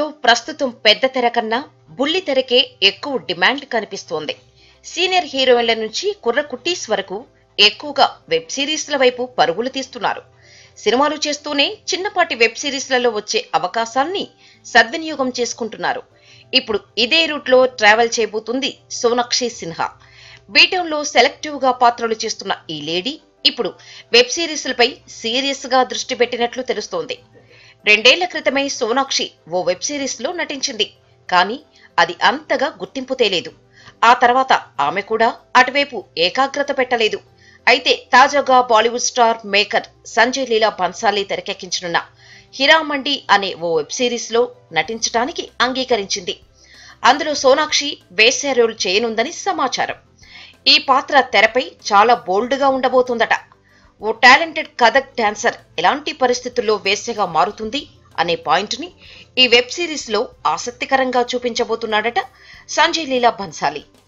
టాలీవుడ్లో ప్రస్తుతం పెద్ద తెర కన్నా బుల్లి తెరకే ఎక్కువ డిమాండ్ కనిపిస్తోంది సీనియర్ హీరోయిన్ల నుంచి కుర్ర కుట్టీస్ వరకు ఎక్కువగా వెబ్ సిరీస్ల వైపు పరుగులు తీస్తున్నారు సినిమాలు చేస్తూనే చిన్నపాటి వెబ్ సిరీస్లలో వచ్చే అవకాశాల్ని సద్వినియోగం చేసుకుంటున్నారు ఇప్పుడు ఇదే రూట్లో ట్రావెల్ చేయబోతుంది సోనాక్షి సిన్హా బీటంలో సెలెక్టివ్ గా పాత్రలు చేస్తున్న ఈ లేడీ ఇప్పుడు వెబ్ సిరీస్లపై సీరియస్ గా దృష్టి పెట్టినట్లు తెలుస్తోంది రెండేళ్ల క్రితమే సోనాక్షి ఓ వెబ్ సిరీస్ లో నటించింది కానీ అది అంతగా గుర్తింపు తేలేదు ఆ తర్వాత ఆమె కూడా అటువైపు ఏకాగ్రత పెట్టలేదు అయితే తాజాగా Bollywood star maker Sanjay Leela Bhansali తెరకెక్కించనున్న హిరామండి అనే ఓ వెబ్ సిరీస్ లో నటించడానికి అంగీకరించింది అందులో సోనాక్షి వేశ్య రోల్ చేయనుందని సమాచారం ఈ పాత్ర తెరపై చాలా బోల్డ్ గా ఉండబోతుందట ఓ టాలెంటెడ్ కథక్ డాన్సర్ ఎలాంటి పరిస్థితుల్లో వేశ్యగా మారుతుంది అనే పాయింట్ ని ఈ వెబ్ సిరీస్ లో ఆసక్తికరంగా చూపించబోతున్నాడట సంజయ్ లీలా బన్సాలి